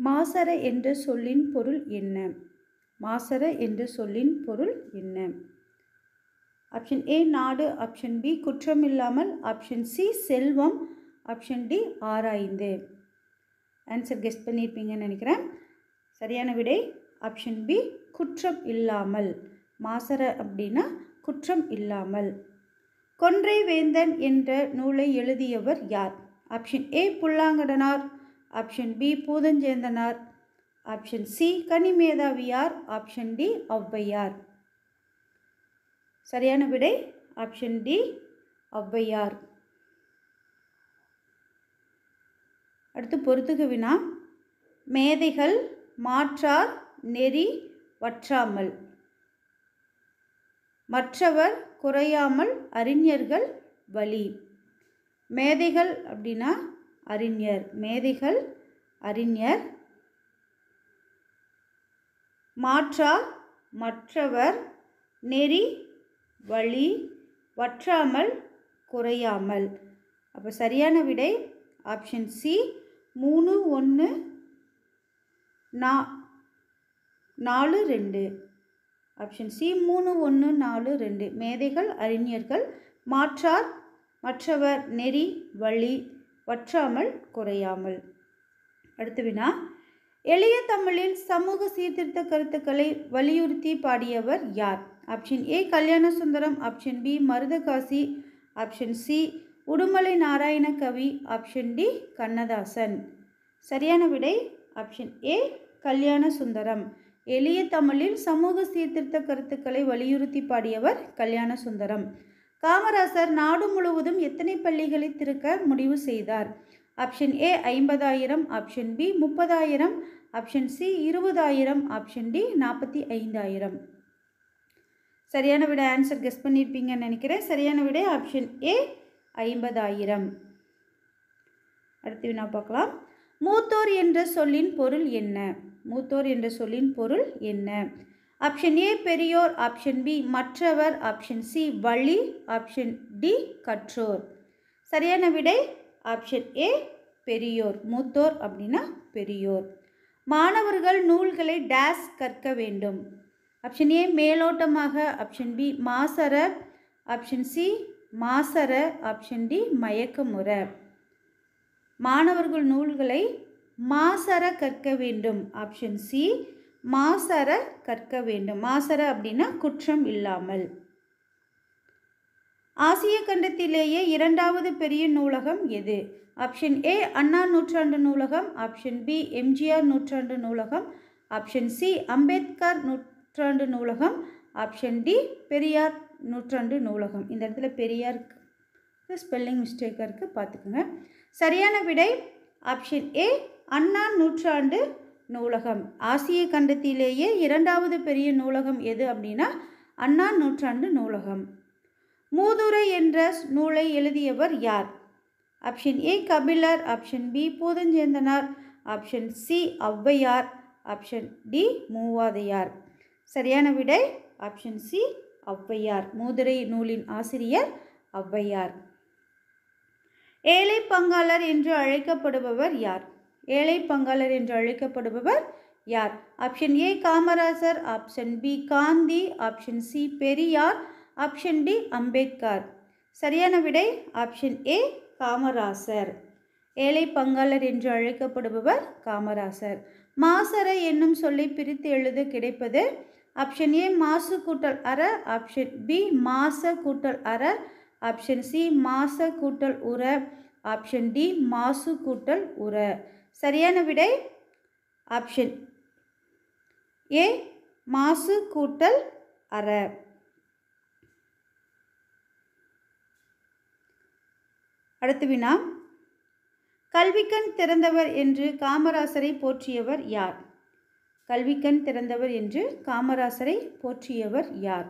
மாசற என்ற சொல்லின் பொருள் என்ன மாசற என்ற சொல்லின் பொருள் என்ன ஆப்ஷன் ஏ நாடு ஆப்ஷன் பி குற்றமில்லாமல் ஆப்ஷன் சி செல்வம் ஆப்ஷன் டி ஆராய்ந்து ஆன்சர் கெஸ்ட் பண்ணியிருப்பீங்கன்னு நினைக்கிறேன் சரியான விடை ஆப்ஷன் பி குற்றம் இல்லாமல் மாசற அப்படின்னா குற்றம் இல்லாமல் கொன்றை வேந்தன் என்ற நூலை எழுதியவர் யார் option A Pullangadanar option B Poothanchendhanar option C Kanimethaviyar option D Avvaiyar சரியான விடை ஆப்ஷன் டி ஔவையார் அடுத்து பொறுத்துக வினா மேதைகள் மாற்றார் நெறி வற்றாமல் மற்றவர் குறையாமல் அறிஞர்கள் வழி மேதைகள் அப்படின்னா அறிஞர் மேதைகள் அறிஞர் மாற்றார் மற்றவர் நெறி வழி வற்றாமல் குறையாமல் அப்போ சரியான விடை ஆப்ஷன் சி மூணு ஒன்று நா நாலு ரெண்டு ஆப்ஷன் சி மூணு ஒன்று நாலு ரெண்டு மேதைகள் அறிஞர்கள் மாற்றார் மற்றவர் நெறி வழி வற்றாமல் குறையாமல் அடுத்து வினா எளிய தமிழில் சமூக சீர்திருத்த கருத்துக்களை வலியுறுத்தி பாடியவர் யார் option A Kalyana Sundaram option B Marudhakasi option C Udumalai Narayana Kavi option D Kannadasan சரியான விடை ஆப்ஷன் ஏ கல்யாண சுந்தரம் எளிய தமிழில் சமூக சீர்திருத்த கருத்துக்களை வலியுறுத்தி பாடியவர் கல்யாண சுந்தரம் காமராசர் நாடு முழுவதும் எத்தனை பள்ளிகளை திறக்க முடிவு செய்தார் ஆப்ஷன் ஏ ஐம்பதாயிரம் ஆப்ஷன் பி முப்பதாயிரம் ஆப்ஷன் சி இருபதாயிரம் ஆப்ஷன் டி நாற்பத்தி ஐந்தாயிரம் சரியான விட ஆன்சர் கெஸ் பண்ணியிருப்பீங்கன்னு நினைக்கிறேன் சரியான விடை ஆப்ஷன் ஏ ஐம்பதாயிரம் அடுத்து வினா பார்க்கலாம் மூத்தோர் என்ற சொல்லின் பொருள் என்ன மூத்தோர் என்ற சொல்லின் பொருள் என்ன ஆப்ஷன் ஏ பெரியோர் ஆப்ஷன் பி மற்றவர் ஆப்ஷன் சி வழி ஆப்ஷன் டி கற்றோர் சரியான விடை ஆப்ஷன் ஏ பெரியோர் மூத்தோர் அப்படின்னா பெரியோர் மாணவர்கள் நூல்களை டேஸ் கற்க வேண்டும் ஆப்ஷன் ஏ மேலோட்டமாக ஆப்ஷன் பி மாசர ஆப்ஷன் சி மாசர ஆப்ஷன் டி மயக்கமுற மாணவர்கள் நூல்களை மாசர கற்க வேண்டும் ஆப்ஷன் சி மாசர கற்க வேண்டும் மாசர அப்படின்னா குற்றம் இல்லாமல் ஆசிய கண்டத்திலேயே இரண்டாவது பெரிய நூலகம் எது ஆப்ஷன் ஏ அண்ணா நூற்றாண்டு நூலகம் ஆப்ஷன் பி எம்ஜிஆர் நூற்றாண்டு நூலகம் ஆப்ஷன் சி அம்பேத்கர் நூற்றாண்டு நூலகம் ஆப்ஷன் டி பெரியார் நூற்றாண்டு நூலகம் இந்த இடத்துல பெரியாருக்கு ஸ்பெல்லிங் மிஸ்டேக்காக இருக்குது பார்த்துக்குங்க சரியான விடை ஆப்ஷன் ஏ அண்ணா நூற்றாண்டு நூலகம் ஆசிய கண்டத்திலேயே இரண்டாவது பெரிய நூலகம் எது அப்படின்னா அண்ணா நூற்றாண்டு நூலகம் மூதுரை என்ற நூலை எழுதியவர் யார் option A Kapilar option B Poothanchendhanar option C Avvaiyar option D Moovathiyar சரியான விடை ஆப்ஷன் சி ஔவையார் மூதுரை நூலின் ஆசிரியர் ஔவையார் ஏழை பங்காளர் என்று அழைக்கப்படுபவர் யார் ஏழை பங்காளர் என்று அழைக்கப்படுபவர் யார் option A Kamarajar option B Gandhi option C Periyar option D Ambedkar சரியான விடை ஆப்ஷன் ஏ காமராசர் ஏழை பங்காளர் என்று அழைக்கப்படுபவர் காமராசர் மாசர என்னும் சொல்லை பிரித்து எழுத கிடைப்பது ஆப்ஷன் ஏ மாசு கூட்டல் அற ஆப்ஷன் பி மாச கூட்டல் அற ஆப்ஷன் சி மாச கூட்டல் உர ஆப்ஷன் டி மாசு கூட்டல் உர சரியான விடை ஆப்ஷன் ஏ மாசு கூட்டல் அற அடுத்து வினா கல்விக்கண் திறந்தவர் என்று காமராசரை போற்றியவர் யார் கல்விக்கண் திறந்தவர் என்று காமராசரை போற்றியவர் யார்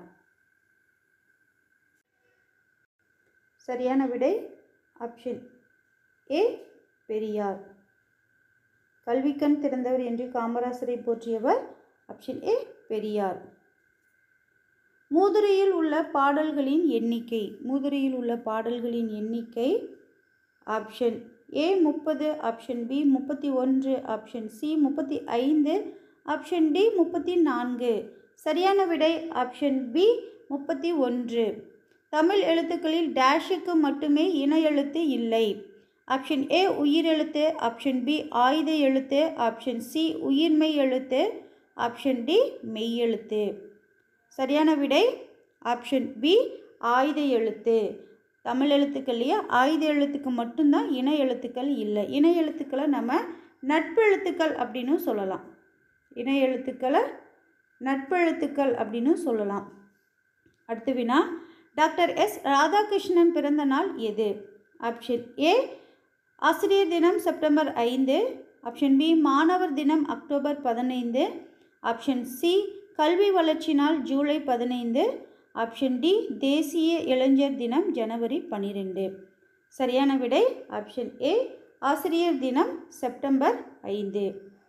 சரியான விடை ஆப்ஷன் ஏ பெரியார் கல்விக்கண் திறந்தவர் என்று காமராசரை போற்றியவர் ஆப்ஷன் ஏ பெரியார் மூதுரையில் உள்ள பாடல்களின் எண்ணிக்கை மூதுரையில் உள்ள பாடல்களின் எண்ணிக்கை ஆப்ஷன் ஏ முப்பது ஆப்ஷன் பி முப்பத்தி ஒன்று ஆப்ஷன் சி முப்பத்தி ஐந்து ஆப்ஷன் டி முப்பத்தி நான்கு சரியான விடை ஆப்ஷன் பி முப்பத்தி ஒன்று தமிழ் எழுத்துக்களில் டேஷுக்கு மட்டுமே இன எழுத்து இல்லை ஆப்ஷன் ஏ உயிரெழுத்து ஆப்ஷன் பி ஆயுத எழுத்து ஆப்ஷன் சி உயிர்மெய் எழுத்து ஆப்ஷன் டி மெய்யெழுத்து சரியான விடை ஆப்ஷன் பி ஆயுத எழுத்து தமிழ் எழுத்துக்கள்லையே ஆயுத எழுத்துக்கு மட்டும்தான் இன எழுத்துக்கள் இல்லை இன எழுத்துக்களை நம்ம நட்பு எழுத்துக்கள் அப்படின்னு சொல்லலாம் இன எழுத்துக்களை நட்பெழுத்துக்கள் அப்படின்னு சொல்லலாம் அடுத்து வினா டாக்டர் எஸ் ராதாகிருஷ்ணன் பிறந்த நாள் எது ஆப்ஷன் ஏ ஆசிரியர் தினம் செப்டம்பர் ஐந்து ஆப்ஷன் பி மாணவர் தினம் அக்டோபர் பதினைந்து ஆப்ஷன் சி கல்வி வளர்ச்சி நாள் ஜூலை பதினைந்து ஆப்ஷன் டி தேசிய இளைஞர் தினம் ஜனவரி பன்னிரெண்டு சரியான விடை ஆப்ஷன் ஏ ஆசிரியர் தினம் செப்டம்பர் ஐந்து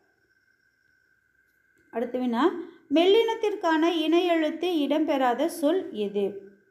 அடுத்து வினா மெல்லினத்திற்கான இணை எழுத்து இடம்பெறாத சொல் எது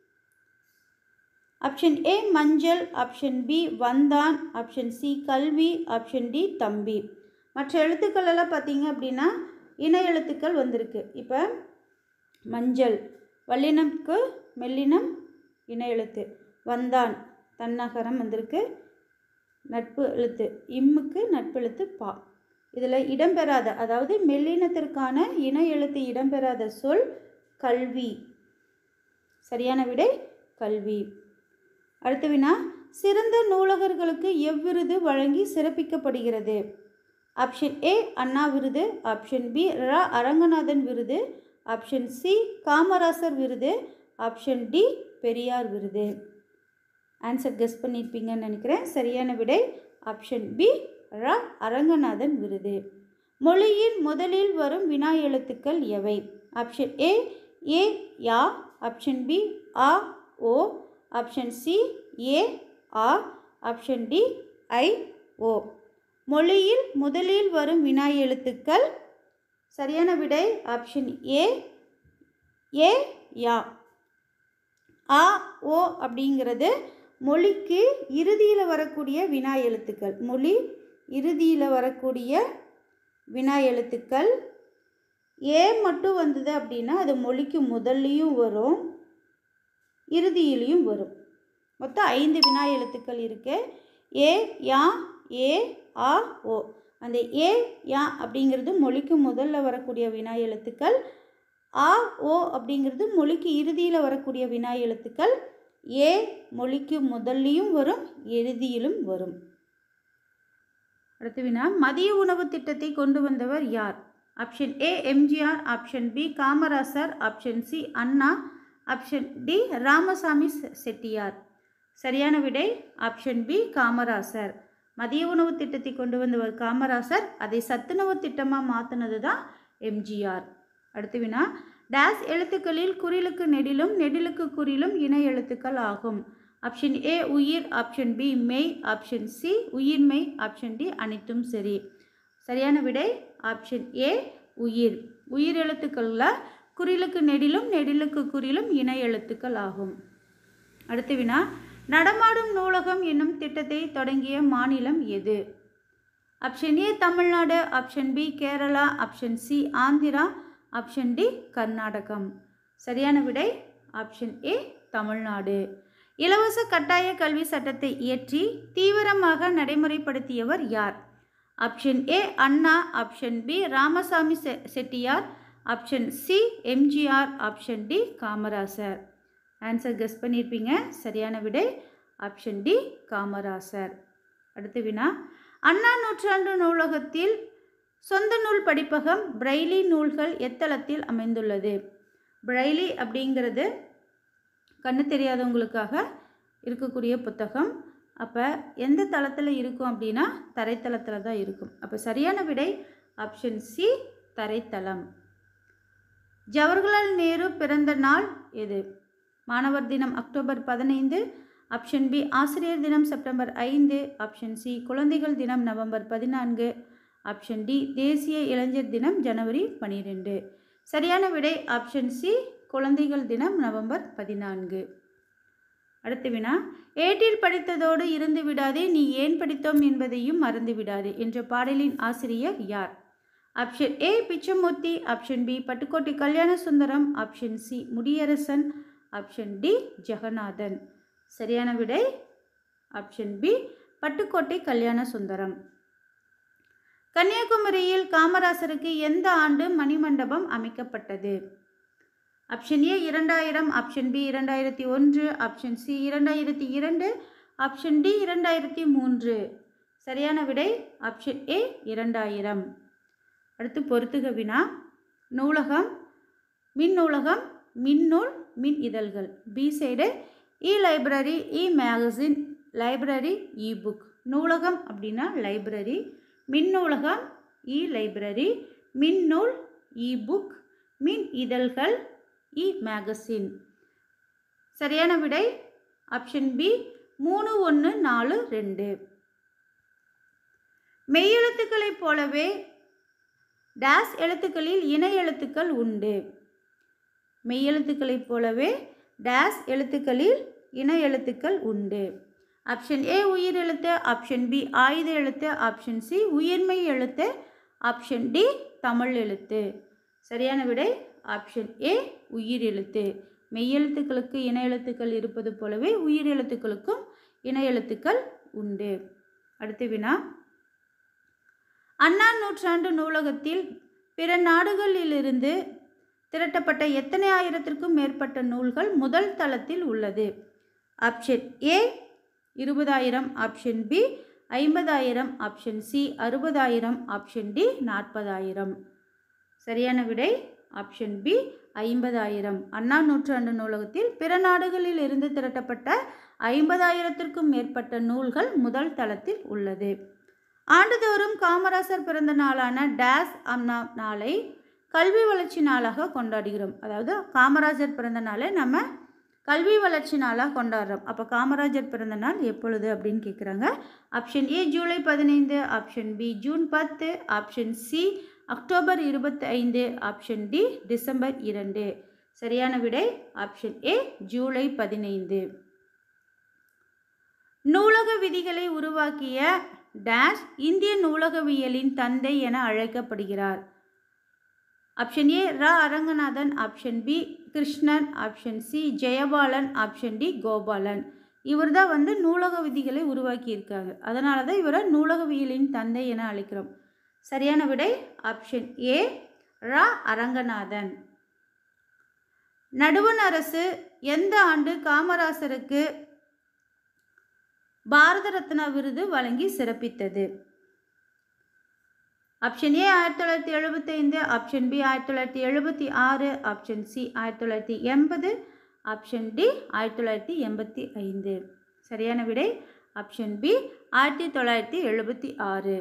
ஆப்ஷன் ஏ மஞ்சள் ஆப்ஷன் பி வந்தான் ஆப்ஷன் சி கல்வி ஆப்ஷன் டி தம்பி மற்ற எழுத்துக்கள் எல்லாம் பார்த்தீங்க அப்படின்னா இணை எழுத்துக்கள் வந்திருக்கு இப்போ மஞ்சள் வல்லினம்க்கு மெல்லினம் இணை எழுத்து வந்தான் தன்னகரம் வந்திருக்கு நட்பு எழுத்து இம்முக்கு நட்பெழுத்து பா இதில் இடம்பெறாத அதாவது மெல்லினத்திற்கான இணை எழுத்து இடம்பெறாத சொல் கல்வி சரியான விடை கல்வி அடுத்த வினா சிறந்த நூலகர்களுக்கு எவ்விருது வழங்கி சிறப்பிக்கப்படுகிறது ஆப்ஷன் ஏ அண்ணா விருது ஆப்ஷன் பி ர அரங்கநாதன் விருது ஆப்ஷன் சி காமராசர் விருது ஆப்ஷன் டி பெரியார் விருது ஆன்சர் கெஸ் பண்ணியிருப்பீங்கன்னு நினைக்கிறேன் சரியான விடை ஆப்ஷன் பி ர அரங்கநாதன் விருது மொழியின் முதலில் வரும் வினா எழுத்துக்கள் எவை ஆப்ஷன் ஏ ஏ யா ஆப்ஷன் பி ஆ ஓ ஆப்ஷன் சி ஏ ஆ ஆப்ஷன் டி ஐ ஓ மொழியில் முதலில் வரும் வினா எழுத்துக்கள் சரியான விடை ஆப்ஷன் ஏ ஏ யா ஆ ஓ அப்படிங்கிறது மொழிக்கு இறுதியில் வரக்கூடிய வினா எழுத்துக்கள் மொழி இறுதியில் வரக்கூடிய வினா எழுத்துக்கள் ஏ மட்டும் வந்தது அப்படின்னா அது மொழிக்கு முதல்லையும் வரும் இறுதியிலையும் வரும் மொத்தம் ஐந்து வினா எழுத்துக்கள் இருக்கு ஏ யா ஏ ஆ ஓ அந்த ஏ யா அப்படிங்கிறது மொழிக்கு முதல்ல வரக்கூடிய வினா எழுத்துக்கள் ஆ ஓ அப்படிங்கிறது மொழிக்கு இறுதியில் வரக்கூடிய வினா எழுத்துக்கள் ஏ மொழிக்கு முதல்லையும் வரும் இறுதியிலும் வரும் அடுத்து வினா மதிய உணவு திட்டத்தை கொண்டு வந்தவர் யார் option A MGR option B Kamarajar option C Anna option D Ramasamy செ- செட்டியார் சரியான விடை ஆப்ஷன் பி காமராசர் மதிய உணவு திட்டத்தை கொண்டு வந்தவர் காமராசர் அதை சத்துணவு திட்டமாக மாற்றினது தான் எம்ஜிஆர் அடுத்து வினா டேஸ் எழுத்துக்களில் குறிலுக்கு நெடிலும் நெடிலுக்கு குறிலும் இணை எழுத்துக்கள் ஆகும் ஆப்ஷன் ஏ உயிர் ஆப்ஷன் பி மெய் ஆப்ஷன் சி உயிர்மெய் ஆப்ஷன் டி அனைத்தும் சரி சரியான விடை ஆப்ஷன் ஏ உயிர் உயிர் எழுத்துக்களில் குறிலுக்கு நெடிலும் நெடிலுக்கு குறிலும் இணை எழுத்துக்கள் ஆகும் அடுத்து வினா நடமாடும் நூலகம் என்னும் திட்டத்தை தொடங்கிய மாநிலம் எது option A Tamil Nadu option B Kerala option C Andhra option D Karnatakam சரியான விடை ஆப்ஷன் ஏ தமிழ்நாடு இலவச கட்டாய கல்வி சட்டத்தை இயற்றி தீவிரமாக நடைமுறைப்படுத்தியவர் யார் option A Anna option B Ramasamy செ Chettiar option C MGR option D Kamarajar answer guess பண்ணியிருப்பீங்க சரியான விடை ஆப்ஷன் டி காமராசர் அடுத்து வினா அண்ணா நூற்றாண்டு நூலகத்தில் சொந்த நூல் படிப்பகம் பிரெய்லி நூல்கள் எத்தளத்தில் அமைந்துள்ளது பிரெய்லி அப்படிங்கிறது கண்ணு தெரியாதவங்களுக்காக இருக்கக்கூடிய புத்தகம் அப்போ எந்த தளத்தில் இருக்கும் அப்படின்னா தரைத்தளத்தில் தான் இருக்கும் அப்போ சரியான விடை ஆப்ஷன் சி தரைத்தளம் ஜவஹர்லால் நேரு பிறந்த நாள் எது மாணவர் தினம் அக்டோபர் பதினைந்து ஆப்ஷன் பி ஆசிரியர் தினம் செப்டம்பர் ஐந்து ஆப்ஷன் சி குழந்தைகள் தினம் நவம்பர் பதினான்கு ஆப்ஷன் டி தேசிய இளைஞர் தினம் ஜனவரி பன்னிரெண்டு சரியான விடை ஆப்ஷன் சி குழந்தைகள் தினம் நவம்பர் பதினான்கு அடுத்த வினா ஏட்டில் படித்ததோடு இருந்து விடாதே நீ ஏன் படித்தோம் என்பதையும் மறந்து விடாதே என்ற பாடலின் ஆசிரியர் யார் option A Pichamurthy option B Pattukkottai Kalyana Sundaram option C Mudiyarasan option D Jeganathan சரியான விடை ஆப்ஷன் பி பட்டுக்கோட்டை கல்யாண சுந்தரம் கன்னியாகுமரியில் காமராசருக்கு எந்த ஆண்டு மணிமண்டபம் அமைக்கப்பட்டது ஆப்ஷன் ஏ இரண்டாயிரம் ஆப்ஷன் பி இரண்டாயிரத்தி ஒன்று ஆப்ஷன் சி இரண்டாயிரத்தி இரண்டு ஆப்ஷன் டி இரண்டாயிரத்தி மூன்று சரியான விடை ஆப்ஷன் ஏ இரண்டாயிரம் அடுத்து பொறுத்துக வினா நூலகம் மின் நூலகம் மின்னூல் மின் இதழ்கள் பி சைடு e library e magazine library e book நூலகம் அப்படின்னா லைப்ரரி மின் நூலகம் இ லைப்ரரி மின்னூல் இ புக் மின் இதழ்கள் இ மேகசின் சரியான விடை ஆப்ஷன் பி மூணு ஒன்று நாலு ரெண்டு மெய்யெழுத்துக்களைப் போலவே டேஸ் எழுத்துக்களில் இணை எழுத்துக்கள் உண்டு மெய்யெழுத்துக்களைப் போலவே டேஸ் எழுத்துக்களில் இணை எழுத்துக்கள் உண்டு ஆப்ஷன் ஏ உயிர் எழுத்து ஆப்ஷன் பி ஆயுத எழுத்து ஆப்ஷன் சி உயிர்மை எழுத்து ஆப்ஷன் டி தமிழ் எழுத்து சரியான விடை ஆப்ஷன் ஏ உயிர் எழுத்து மெய்யெழுத்துக்களுக்கு இணை எழுத்துக்கள் இருப்பது போலவே உயிர் எழுத்துக்களுக்கும் இணை எழுத்துக்கள் உண்டு அடுத்த வினா அண்ணா நூற்றாண்டு நூலகத்தில் பிற நாடுகளிலிருந்து திரட்டப்பட்ட எத்தனை ஆயிரத்திற்கும் மேற்பட்ட நூல்கள் முதல் தளத்தில் உள்ளது ஆப்ஷன் ஏ இருபதாயிரம் ஆப்ஷன் பி ஐம்பதாயிரம் ஆப்ஷன் சி அறுபதாயிரம் ஆப்ஷன் டி நாற்பதாயிரம் சரியான விடை ஆப்ஷன் பி ஐம்பதாயிரம் அண்ணா நூற்றாண்டு நூலகத்தில் பிற நாடுகளில் இருந்து திரட்டப்பட்ட ஐம்பதாயிரத்திற்கும் மேற்பட்ட நூல்கள் முதல் தளத்தில் உள்ளது ஆண்டுதோறும் காமராசர் பிறந்த நாளான டேஸ் அம்னா நாளை கல்வி வளர்ச்சி நாளாக கொண்டாடுகிறோம் அதாவது காமராஜர் பிறந்த நாளை நம்ம கல்வி வளர்ச்சி நாளாக கொண்டாடுறோம் அப்போ காமராஜர் பிறந்த நாள் எப்பொழுது அப்படின்னு கேட்குறாங்க ஆப்ஷன் ஏ ஜூலை பதினைந்து ஆப்ஷன் பி ஜூன் பத்து ஆப்ஷன் சி அக்டோபர் இருபத்தி ஐந்து ஆப்ஷன் டி டிசம்பர் இரண்டு சரியான விடை ஆப்ஷன் ஏ ஜூலை பதினைந்து நூலக விதிகளை உருவாக்கிய டேஷ் இந்திய நூலகவியலின் தந்தை என அழைக்கப்படுகிறார் option A Ra Aranganathan option B Krishnan option C Jayabalan option D Gopalan இவர் தான் வந்து நூலக விதிகளை உருவாக்கியிருக்காங்க அதனால தான் இவரை நூலகவியலின் தந்தை என அழைக்கிறோம் சரியான விடை ஆப்ஷன் ஏ ரா அரங்கநாதன் நடுவண் அரசு எந்த ஆண்டு காமராசருக்கு பாரத ரத்னா விருது வழங்கி சிறப்பித்தது ஆப்ஷன் ஏ ஆயிரத்தி தொள்ளாயிரத்தி எழுபத்தைந்து ஆப்ஷன் பி ஆயிரத்தி தொள்ளாயிரத்தி எழுபத்தி ஆறு ஆப்ஷன் சி ஆயிரத்தி தொள்ளாயிரத்தி எண்பது ஆப்ஷன் டி ஆயிரத்தி தொள்ளாயிரத்தி எண்பத்தி ஐந்து சரியான விடை ஆப்ஷன் பி ஆயிரத்தி தொள்ளாயிரத்தி எழுபத்தி ஆறு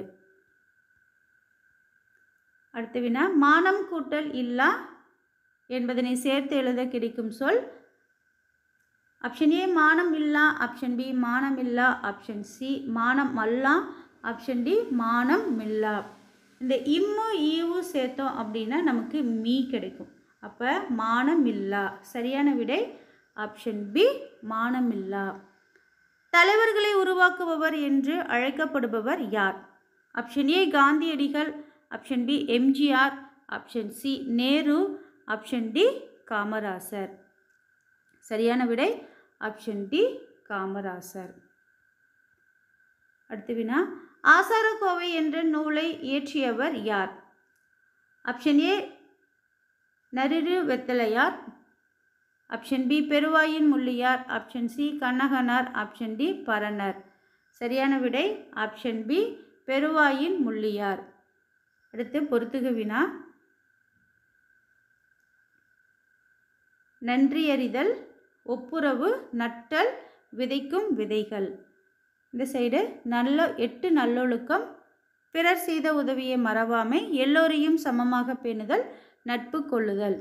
அடுத்த வினா மானம் கூட்டல் இல்லா என்பதனை சேர்த்து எழுத கிடைக்கும் சொல் ஆப்ஷன் ஏ மானம் இல்லா ஆப்ஷன் பி மானம் இல்லா ஆப்ஷன் சி மானம் அல்லா ஆப்ஷன் டி மானம் மில்லா இந்த இம்மு ஈவு சேர்த்தோம் அப்படின்னா நமக்கு மீ கிடைக்கும் அப்போ மானமில்லா சரியான விடை ஆப்ஷன் பி மானமில்லா தலைவர்களை உருவாக்குபவர் என்று அழைக்கப்படுபவர் யார் option A Gandhiyadigal option B MGR option C Nehru option D Kamarajar சரியான விடை ஆப்ஷன் டி காமராசர் அடுத்து வினா ஆசாரக்கோவை என்ற நூலை இயற்றியவர் யார் ஆப்ஷன் ஏ நரிரு வெத்தலையார் option B Peruvayin Mulliyar option C Kannaganar option D Paranar சரியான விடை ஆப்ஷன் பி பெருவாயின் முள்ளியார் அடுத்து பொறுத்துக வினா நன்றியறிதல் ஒப்புரவு நட்டல் விதைக்கும் விதைகள் இந்த சைடு நல்ல எட்டு நல்லொழுக்கம் பிறர் செய்த உதவியை மறவாமை எல்லோரையும் சமமாக பேணுதல் நட்பு கொள்ளுதல்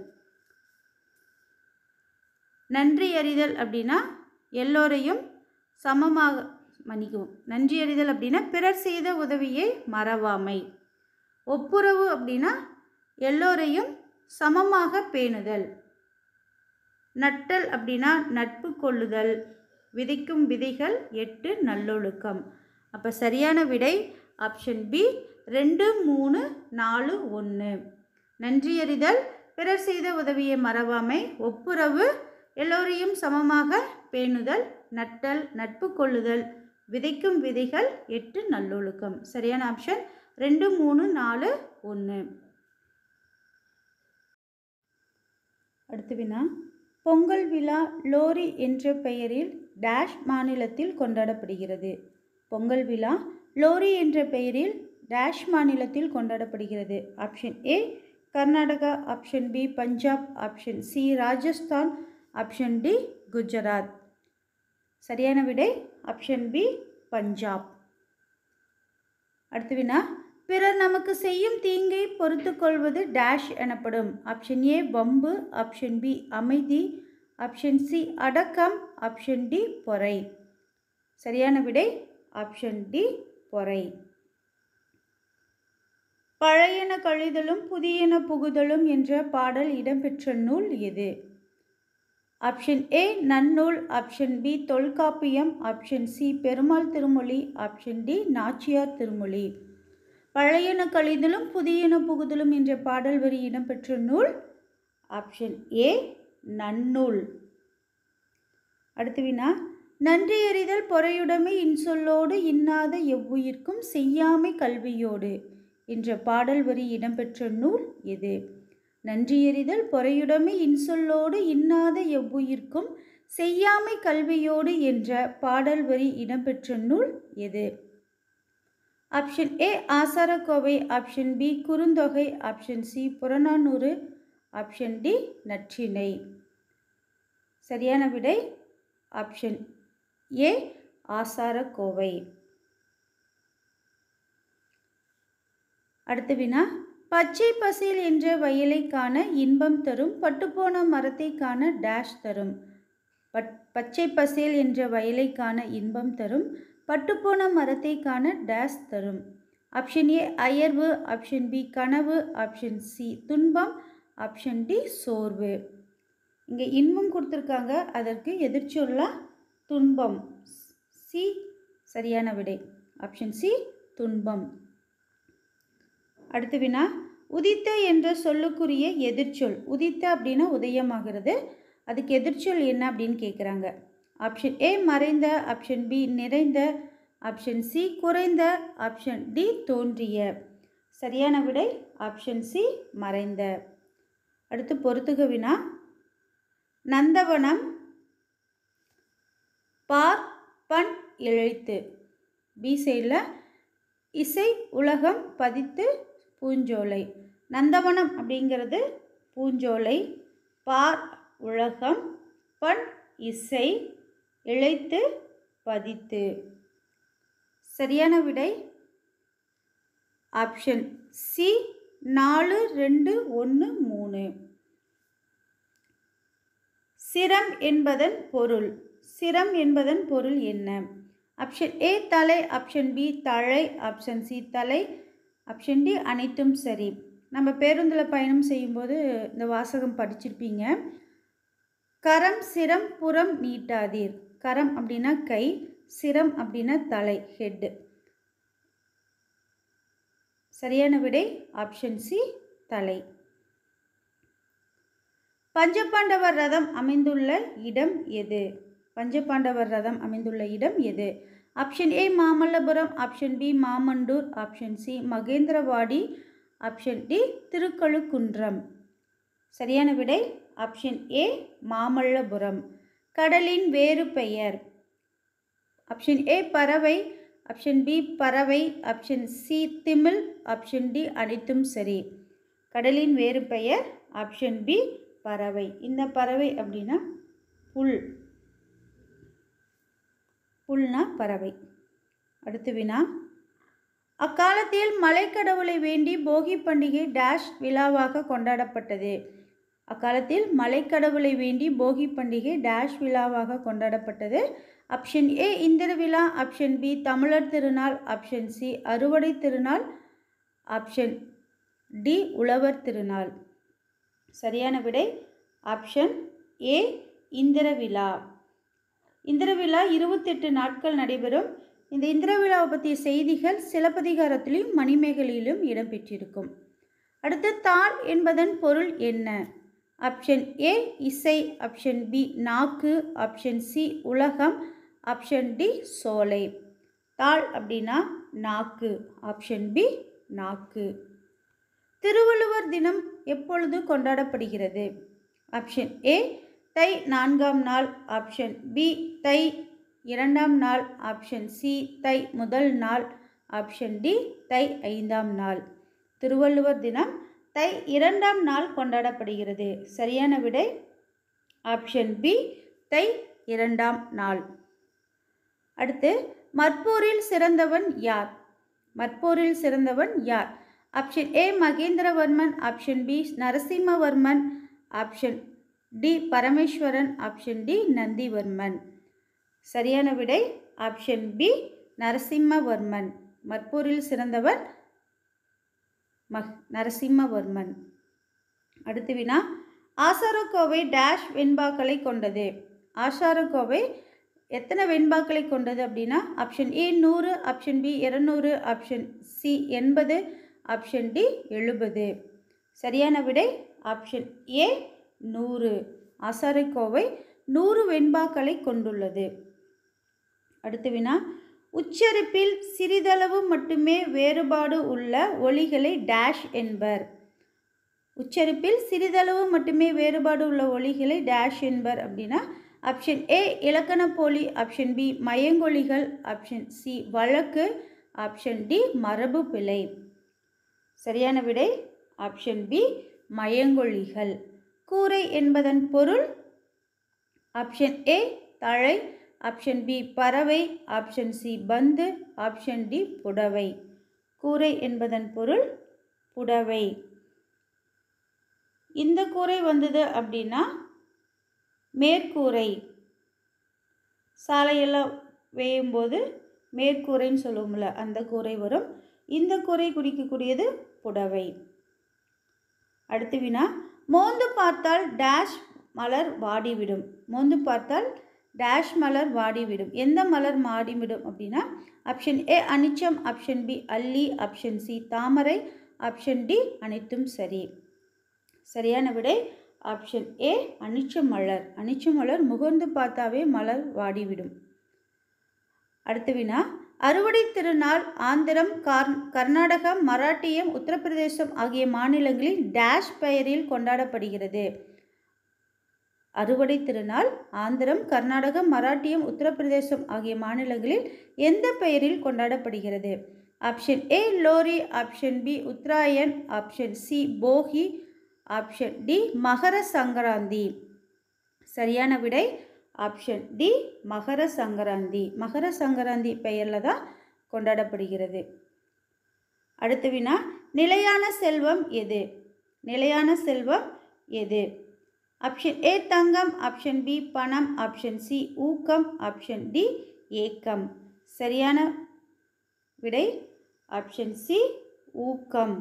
நன்றி அறிதல் அப்படின்னா எல்லோரையும் சமமாக மன்னிக்கவும் நன்றி அறிதல் அப்படின்னா பிறர் செய்த உதவியை மறவாமை ஒப்புரவு அப்படின்னா எல்லோரையும் சமமாக பேணுதல் நட்டல் அப்படின்னா நட்பு கொள்ளுதல் விதைக்கும் விதைகள் எட்டு நல்லொழுக்கம் அப்போ சரியான விடை ஆப்ஷன் பி ரெண்டு மூணு நாலு ஒன்று நன்றியறிதல் பிறர் செய்த உதவியை மறவாமை ஒப்புரவு எல்லோரையும் சமமாக பேணுதல் நட்டல் நட்பு கொள்ளுதல் விதைக்கும் விதைகள் எட்டு நல்லொழுக்கம் சரியான ஆப்ஷன் ரெண்டு மூணு நாலு ஒன்று அடுத்து வினா பொங்கல் விழா லோரி என்ற பெயரில் டேஷ் மாநிலத்தில் கொண்டாடப்படுகிறது பொங்கல் விழா லோரி என்ற பெயரில் டேஷ் மாநிலத்தில் கொண்டாடப்படுகிறது option A Karnataka option B Punjab option C Rajasthan option D Gujarat சரியான விடை ஆப்ஷன் பி பஞ்சாப் அடுத்து வினா பிறர் நமக்கு செய்யும் தீங்கை பொறுத்து கொள்வது டேஷ் எனப்படும் ஆப்ஷன் ஏ வம்பு ஆப்ஷன் பி அமைதி ஆப்ஷன் சி அடக்கம் ஆப்ஷன் டி பொறை சரியான விடை ஆப்ஷன் டி பொறை பழையன கழிதலும் புதியன புகுதலும் என்ற பாடல் இடம்பெற்ற நூல் எது option A Nannool option B Tholkappiyam option C Perumal Thirumozhi option D Nachiyar Thirumozhi பழையன கழிதலும் புதியன புகுதலும் என்ற பாடல் வரி இடம்பெற்ற நூல் ஆப்ஷன் ஏ நன்னூல் அடுத்து வினா நன்றி எறிதல் பொறையுடைமை இன்சொல்லோடு இன்னாத எவ்வுயிர்க்கும் செய்யாமை கல்வியோடு என்ற பாடல் வரி இடம்பெற்ற நூல் எது நன்றி எறிதல் பொறையுடைமை இன்சொல்லோடு இன்னாத எவ்வுயிர்க்கும் செய்யாமை கல்வியோடு என்ற பாடல் வரி இடம்பெற்ற நூல் எது option A Acharakkovai option B Kurunthogai option C Purananuru option D Natrinai சரியான விடை ஆப்ஷன் ஏ ஆசாரக்கோவை அடுத்த வினா பச்சை பசேல் என்ற வயலை காண இன்பம் தரும் பட்டுப்போன மரத்தை காண டேஷ் தரும் பட் பச்சை பசேல் என்ற வயலை காண இன்பம் தரும் பட்டுப்போன மரத்தை காண டேஷ் தரும் ஆப்ஷன் ஏ அயர்வு ஆப்ஷன் பி கனவு ஆப்ஷன் சி துன்பம் ஆப்ஷன் டி சோர்வு இங்கே இன்பம் கொடுத்துருக்காங்க அதற்கு எதிர்ச்சொல்லா துன்பம் சி சரியான விடை ஆப்ஷன் சி துன்பம் அடுத்து வினா உதித்த என்ற சொல்லுக்குரிய எதிர்ச்சொல் உதித்த அப்படின்னா உதயமாகிறது அதுக்கு எதிர்ச்சொல் என்ன அப்படின்னு கேட்குறாங்க ஆப்ஷன் ஏ மறைந்த ஆப்ஷன் பி நிறைந்த ஆப்ஷன் சி குறைந்த ஆப்ஷன் டி தோன்றிய சரியான விடை ஆப்ஷன் சி மறைந்த அடுத்து பொறுத்துக வினா நந்தவனம் பார் பண் எழுத்து பி சைடில் இசை உலகம் பதித்து பூஞ்சோலை நந்தவனம் அப்படிங்கிறது பூஞ்சோலை பார் உலகம் பண் இசை இழைத்து பதித்து சரியான விடை ஆப்ஷன் சி நாலு ரெண்டு ஒன்று மூணு சிரம் என்பதன் பொருள் சிரம் என்பதன் பொருள் என்ன ஆப்ஷன் ஏ தலை ஆப்ஷன் பி தழை ஆப்ஷன் சி தலை ஆப்ஷன் டி அனைத்தும் சரி நம்ம பேருந்தில் பயணம் செய்யும்போது இந்த வாசகம் படிச்சிருப்பீங்க கரம் சிரம் புறம் நீட்டாதீர் கரம் அப்படின்னா கை சிரம் அப்படின்னா தலை ஹெட்டு சரியான விடை ஆப்ஷன் சி தலை பஞ்சபாண்டவர் ரதம் அமைந்துள்ள இடம் எது பஞ்சபாண்டவர் ரதம் அமைந்துள்ள இடம் எது option A Mamallapuram option B Mamandur option C Mahendravadi option D Thirukazhukundram சரியான விடை ஆப்ஷன் ஏ மாமல்லபுரம் கடலின் வேறு பெயர் ஆப்ஷன் ஏ பறவை ஆப்ஷன் பி பறவை ஆப்ஷன் சி திமில் ஆப்ஷன் டி அனைத்தும் சரி கடலின் வேறு பெயர் ஆப்ஷன் பி பறவை இந்த பறவை அப்படின்னா புல் புல்னா பறவை அடுத்து வினா அக்காலத்தில் மலைக்கடவுளை வேண்டி போகி பண்டிகை டேஷ் விழாவாக கொண்டாடப்பட்டது அக்காலத்தில் மலைக்கடவுளை வேண்டி போகி பண்டிகை டேஷ் விழாவாக கொண்டாடப்பட்டது ஆப்ஷன் ஏ இந்திர விழா ஆப்ஷன் பி தமிழர் திருநாள் ஆப்ஷன் சி அறுவடை திருநாள் ஆப்ஷன் டி உழவர் திருநாள் சரியான விடை ஆப்ஷன் ஏ இந்திர விழா இந்திர விழா இருபத்தெட்டு நாட்கள் நடைபெறும் இந்த இந்திர விழாவை பற்றிய செய்திகள் சிலப்பதிகாரத்திலும் மணிமேகலையிலும் இடம்பெற்றிருக்கும் அடுத்து தாள் என்பதன் பொருள் என்ன ஆப்ஷன் ஏ இசை ஆப்ஷன் பி நாக்கு ஆப்ஷன் சி உலகம் ஆப்ஷன் டி சோலை தாள் அப்படின்னா நாக்கு ஆப்ஷன் பி நாக்கு திருவள்ளுவர் தினம் எப்பொழுது கொண்டாடப்படுகிறது ஆப்ஷன் ஏ தை நான்காம் நாள் ஆப்ஷன் பி தை இரண்டாம் நாள் ஆப்ஷன் சி தை முதல் நாள் ஆப்ஷன் டி தை ஐந்தாம் நாள் திருவள்ளுவர் தினம் தை இரண்டாம் நாள் கொண்டாடப்படுகிறது சரியான விடை ஆப்ஷன் பி தை இரண்டாம் நாள் அடுத்து மற்போரில் சிறந்தவன் யார் மற்போரில் சிறந்தவன் யார் option A Mahendravarman option B Narasimhavarman option D Parameswaran option D Nandivarman சரியான விடை ஆப்ஷன் பி நரசிம்மவர்மன் மற்போரில் சிறந்தவன் மக் நரசிம்மவர்மன் அடுத்து வினா ஆசாரக்கோவை டேஷ் வெண்பாக்களை கொண்டது ஆசாரக்கோவை எத்தனை வெண்பாக்களை கொண்டது அப்படின்னா ஆப்ஷன் ஏ நூறு ஆப்ஷன் பி இருநூறு ஆப்ஷன் சி எண்பது ஆப்ஷன் டி எழுபது சரியான விடை ஆப்ஷன் ஏ நூறு ஆசாரக்கோவை நூறு வெண்பாக்களை கொண்டுள்ளது அடுத்து வினா உச்சரிப்பில் சிறிதளவு மட்டுமே வேறுபாடு உள்ள ஒலிகளை டேஷ் என்பர் உச்சரிப்பில் சிறிதளவு மட்டுமே வேறுபாடு உள்ள ஒலிகளை டேஷ் என்பர் அப்படின்னா ஆப்ஷன் ஏ இலக்கண போலி ஆப்ஷன் பி மயங்கொலிகள் ஆப்ஷன் சி வழக்கு ஆப்ஷன் டி மரபு பிழை சரியான விடை ஆப்ஷன் பி மயங்கொலிகள் கூரை என்பதன் பொருள் ஆப்ஷன் ஏ தழை ஆப்ஷன் பி பறவை ஆப்ஷன் சி பந்து ஆப்ஷன் டி புடவை கூரை என்பதன் பொருள் புடவை இந்த கூரை வந்தது அப்படின்னா மேற்கூரை சாலையெல்லாம் வேயும்போது மேற்கூரைன்னு சொல்லுவோம்ல அந்த கூரை வரும் இந்த கூரை குறிக்கக்கூடியது புடவை அடுத்து வினா மோந்து பார்த்தால் டேஷ் மலர் வாடிவிடும் மோந்து பார்த்தால் டேஷ் மலர் வாடிவிடும் எந்த மலர் வாடிவிடும் அப்படின்னா ஆப்ஷன் ஏ அனிச்சம் ஆப்ஷன் பி அல்லி ஆப்ஷன் சி தாமரை ஆப்ஷன் டி அனைத்தும் சரி சரியான விடை ஆப்ஷன் ஏ அனிச்ச மலர் அனிச்ச மலர் முகர்ந்து பார்த்தாவே மலர் வாடிவிடும் அடுத்து வினா அறுவடை திருநாள் ஆந்திரம் கார் கர்நாடகம் மராட்டியம் உத்தரப்பிரதேசம் ஆகிய மாநிலங்களில் டேஷ் பெயரில் கொண்டாடப்படுகிறது அறுவடை திருநாள் ஆந்திரம் கர்நாடகம் மராட்டியம் உத்தரப்பிரதேசம் ஆகிய மாநிலங்களில் எந்த பெயரில் கொண்டாடப்படுகிறது option A Lohri option B Uttarayan option C போகி ஆப்ஷன் டி மகர சங்கராந்தி சரியான விடை ஆப்ஷன் டி மகர சங்கராந்தி மகர சங்கராந்தி பெயரில் தான் கொண்டாடப்படுகிறது அடுத்த வினா நிலையான செல்வம் எது நிலையான செல்வம் எது ஆப்ஷன் ஏ தங்கம் ஆப்ஷன் பி பணம் ஆப்ஷன் சி ஊக்கம் ஆப்ஷன் டி ஏக்கம் சரியான விடை ஆப்ஷன் சி ஊக்கம்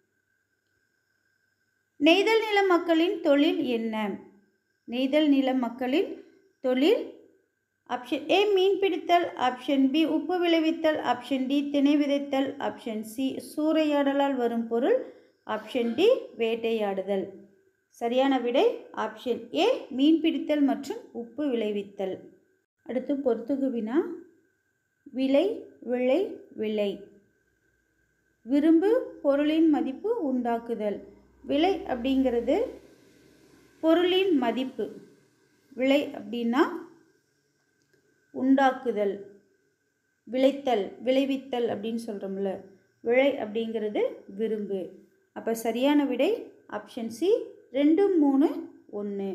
நெய்தல் நில மக்களின் தொழில் என்ன நெய்தல் நில மக்களின் தொழில் ஆப்ஷன் ஏ மீன் பிடித்தல் ஆப்ஷன் பி உப்பு விளைவித்தல் ஆப்ஷன் டி திணை விதைத்தல் ஆப்ஷன் சி சூறையாடலால் வரும் பொருள் ஆப்ஷன் டி வேட்டையாடுதல் சரியான விடை ஆப்ஷன் ஏ மீன் பிடித்தல் மற்றும் உப்பு விளைவித்தல் அடுத்து பொறுத்துகு வினா விலை விளை விலை விரும்பு பொருளின் மதிப்பு உண்டாக்குதல் விலை அப்படிங்கிறது பொருளின் மதிப்பு விலை அப்படின்னா உண்டாக்குதல் விளைத்தல் விளைவித்தல் அப்படின்னு சொல்கிறோம்ல விளை அப்படிங்கிறது விரும்பு அப்போ சரியான விடை ஆப்ஷன் சி ரெண்டு மூணு ஒன்று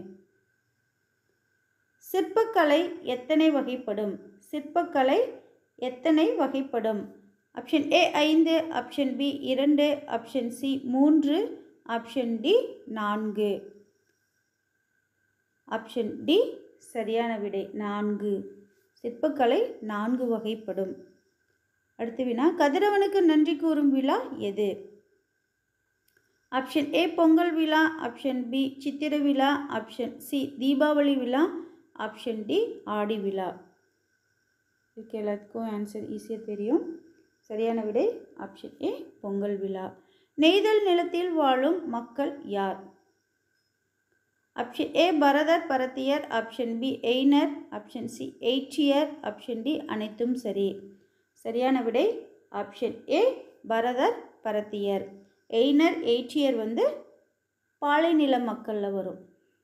சிற்பக்கலை எத்தனை வகைப்படும் சிற்பக்கலை எத்தனை வகைப்படும் ஆப்ஷன் ஏ ஐந்து ஆப்ஷன் பி இரண்டு ஆப்ஷன் சி மூன்று ஆப்ஷன் டி நான்கு ஆப்ஷன் டி சரியான விடை நான்கு சிற்பக்கலை நான்கு வகைப்படும் அடுத்து வினா கதிரவனுக்கு நன்றி கூறும் விழா எது ஆப்ஷன் ஏ பொங்கல் விழா ஆப்ஷன் பி சித்திரை விழா ஆப்ஷன் சி தீபாவளி விழா ஆப்ஷன் டி ஆடி விழா இதுக்கு எல்லாத்துக்கும் ஆன்சர் ஈஸியாக தெரியும் சரியான விடை ஆப்ஷன் ஏ பொங்கல் விழா நெய்தல் நிலத்தில் வாழும் மக்கள் யார் ஆப்ஷன் ஏ பரதர் பரத்தியர் ஆப்ஷன் பி எய்னர் ஆப்ஷன் சி எய்ச்சியர் ஆப்ஷன் டி அனைத்தும் சரி சரியான விடை ஆப்ஷன் ஏ பரதர் பரத்தியர் எய்னர் எய்ச்சியர் வந்து பாலைநில மக்களில் வரும்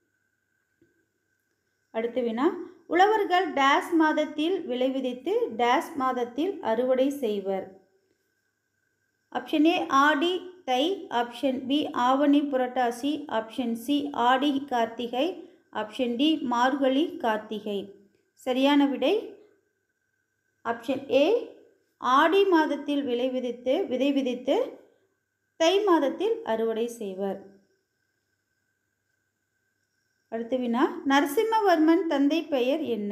அடுத்து வினா உழவர்கள் டேஸ் மாதத்தில் விளைவிதித்து டேஸ் மாதத்தில் அறுவடை செய்வர் ஆப்ஷன் ஏ ஆடி தை ஆப்ஷன் பி ஆவணி புரட்டாசி ஆப்ஷன் சி ஆடி கார்த்திகை ஆப்ஷன் டி மார்கழி கார்த்திகை சரியான விடை ஆப்ஷன் ஏ ஆடி மாதத்தில் விளை விதித்து விதை விதித்து தை மாதத்தில் அறுவடை செய்வர் அடுத்து வினா நரசிம்மவர்மன் தந்தை பெயர் என்ன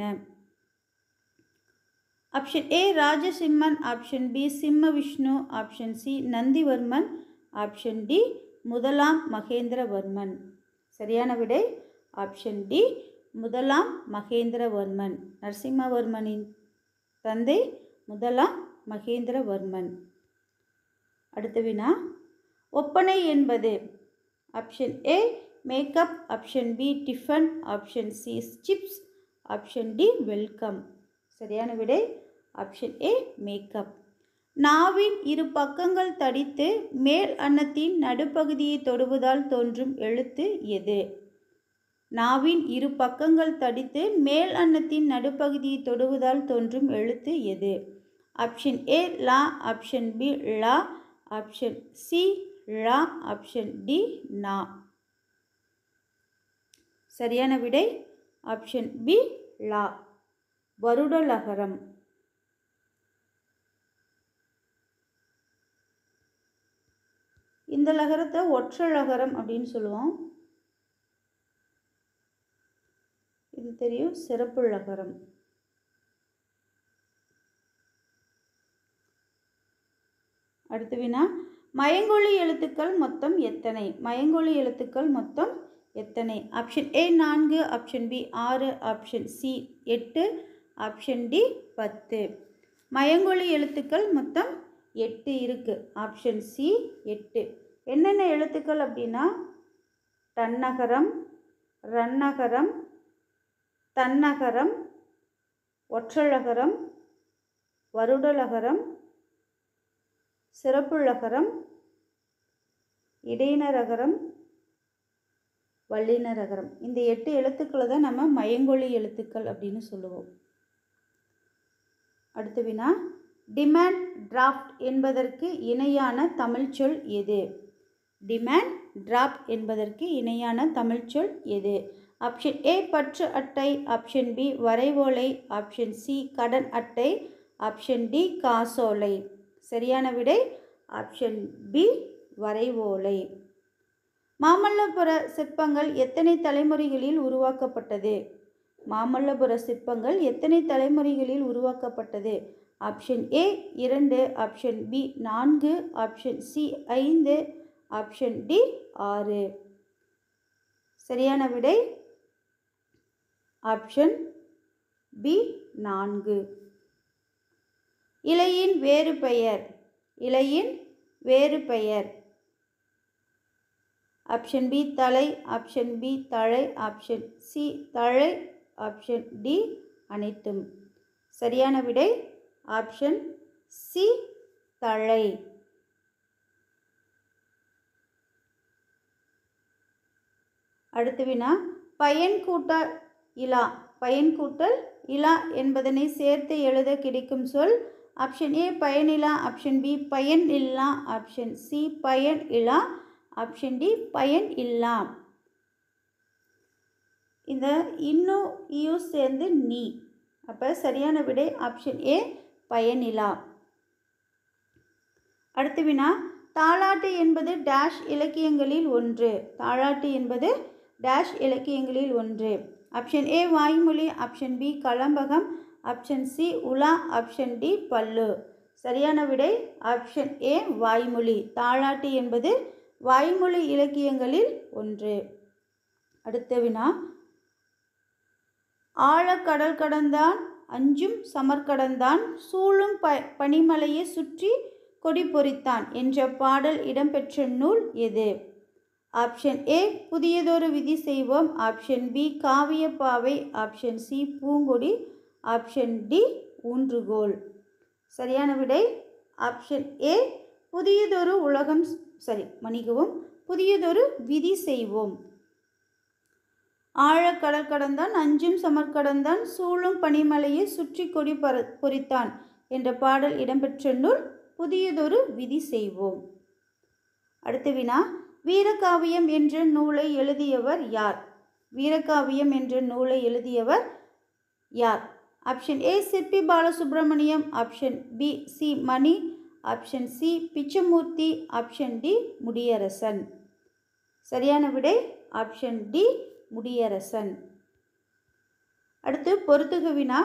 ஆப்ஷன் ஏ ராஜசிம்மன் ஆப்ஷன் பி சிம்ம Vishnu option C Nandivarman option D முதலாம் மகேந்திரவர்மன் சரியான விடை ஆப்ஷன் டி முதலாம் மகேந்திரவர்மன் நரசிம்மவர்மனின் தந்தை முதலாம் மகேந்திரவர்மன் அடுத்த வினா ஒப்பனை என்பது option A makeup option B tiffin option C chips option D welcome சரியான விடை ஆப்ஷன் ஏ மேக்கப் நாவின் இரு பக்கங்கள் தடித்து மேல் அன்னத்தின் நடுப்பகுதியை தொடுவதால் தோன்றும் எழுத்து எது நாவின் இரு பக்கங்கள் தடித்து மேல் அன்னத்தின் நடுப்பகுதியை தொடுவதால் தோன்றும் எழுத்து எது ஆப்ஷன் ஏ லா ஆப்ஷன் பி லா ஆப்ஷன் சி ழா ஆப்ஷன் டி நா சரியான விடை ஆப்ஷன் பி லா வருடலகரம் இந்த லகரத்தை ஒற்றலகரம் அப்படின்னு சொல்லுவோம் இது தெரியும் சிறப்பு லகரம் அடுத்து வினா மயங்கொழி எழுத்துக்கள் மொத்தம் எத்தனை மயங்கொழி எழுத்துக்கள் மொத்தம் எத்தனை ஆப்ஷன் ஏ நான்கு ஆப்ஷன் பி ஆறு ஆப்ஷன் சி எட்டு ஆப்ஷன் டி பத்து மயங்கொழி எழுத்துக்கள் மொத்தம் எட்டு இருக்குது ஆப்ஷன் சி எட்டு என்னென்ன எழுத்துக்கள் அப்படின்னா தன்னகரம் ரன்னகரம் தன்னகரம் ஒற்றழகரம் வருடலகரம் சிறப்புழகரம் இடையினரகரம் வல்லினரகரம் இந்த எட்டு எழுத்துக்களை தான் நம்ம மயங்கொழி எழுத்துக்கள் அப்படின்னு சொல்லுவோம் அடுத்து வினா டிமாண்ட் டிராஃப்ட் என்பதற்கு இணையான தமிழ்ச்சொல் எது டிமாண்ட் டிராஃப்ட் என்பதற்கு இணையான தமிழ்ச்சொல் எது ஆப்ஷன் ஏ பற்று அட்டை ஆப்ஷன் பி வரைவோலை ஆப்ஷன் சி கடன் அட்டை ஆப்ஷன் டி காசோலை சரியான விடை ஆப்ஷன் பி வரைவோலை மாமல்லபுர சிற்பங்கள் எத்தனை தலைமுறைகளில் உருவாக்கப்பட்டது மாமல்லபுர சிற்பங்கள் எத்தனை தலைமுறைகளில் உருவாக்கப்பட்டது ஆப்ஷன் ஏ இரண்டு ஆப்ஷன் பி நான்கு ஆப்ஷன் சி ஐந்து ஆப்ஷன் டி ஆறு சரியான விடை ஆப்ஷன் பி நான்கு இலையின் வேறு பெயர் இலையின் வேறு பெயர் ஆப்ஷன் பி தலை ஆப்ஷன் பி தழை ஆப்ஷன் சி தழை ஆப்ஷன் டி அனைத்தும் சரியான விடை ஆப்ஷன் சி தழை அடுத்து வினா பயன் கூட்டல் இலா பயன் கூட்டல் இலா என்பதனை சேர்த்து எழுத கிடைக்கும் சொல் ஆப்ஷன் ஏ பயனிலா ஆப்ஷன் பி பயன் இல்லா ஆப்ஷன் சி பயன் இலா ஆப்ஷன் டி பயன் இல்லா இந்த இன்னும் யூ சேர்ந்து நீ அப்போ சரியான விடை ஆப்ஷன் ஏ பயனிலா அடுத்து வினா தாலாட்டு என்பது டேஷ் இலக்கியங்களில் ஒன்று தாலாட்டு என்பது டேஷ் இலக்கியங்களில் ஒன்று ஆப்ஷன் ஏ வாய்மொழி ஆப்ஷன் பி கலம்பகம் ஆப்ஷன் சி உலா ஆப்ஷன் டி பல்லு சரியான விடை ஆப்ஷன் ஏ வாய்மொழி தாலாட்டு என்பது வாய்மொழி இலக்கியங்களில் ஒன்று அடுத்த வினா ஆழக்கடல் கடந்தான் அஞ்சும் சமர்கடந்தான் சூழும் ப பனிமலையை சுற்றி கொடி பொறித்தான் என்ற பாடல் இடம்பெற்ற நூல் எது ஆப்ஷன் ஏ புதியதொரு விதி செய்வோம் option B Kaviyappavai option C Poonkodi option D Oondrukol சரியான விடை ஆப்ஷன் ஏ புதியதொரு உலகம் சரி மன்னிக்கவும் புதியதொரு விதி செய்வோம் ஆழக்கடல் கடந்தான் அஞ்சும் சமர்கடந்தான் சூழும் பனிமலையை சுற்றி கொடி பற பொறித்தான் என்ற பாடல் இடம்பெற்ற நூல் புதியதொரு விதி செய்வோம் அடுத்த வினா வீரகாவியம் என்ற நூலை எழுதியவர் யார் வீரகாவியம் என்ற நூலை எழுதியவர் யார் option A Sirpi Balasubramaniam option B C Mani option C Pichamoorthy option D Mudiyarasan சரியான விடை ஆப்ஷன் டி முடியரசன் அடுத்து பொறுத்துக வினா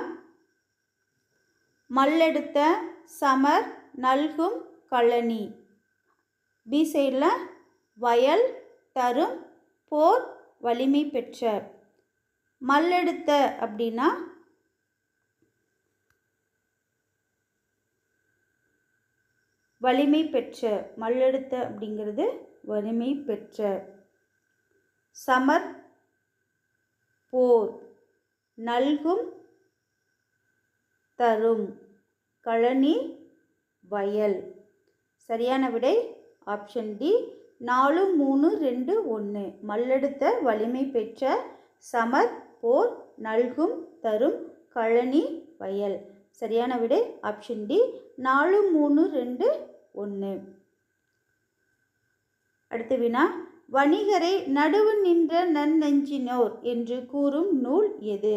மல்லெடுத்த சமர் நல்கும் கழனி பி சைடில் வயல் தரும் போர் வலிமை பெற்ற மல்லெடுத்த அப்படின்னா வலிமை பெற்ற மல்லெடுத்த அப்படிங்கிறது வலிமை பெற்ற சமர் போர் நல்கும் தரும் கழனி வயல் சரியான விடை ஆப்ஷன் டி நாலு மூணு ரெண்டு ஒன்று மல்லெடுத்த வலிமை பெற்ற சமர் போர் நல்கும் தரும் கழனி வயல் சரியான விடை ஆப்ஷன் டி நாலு மூணு ரெண்டு ஒன்று அடுத்த வினா வணிகரை நடுவு நின்ற நன்னெஞ்சினோர் என்று கூறும் நூல் எது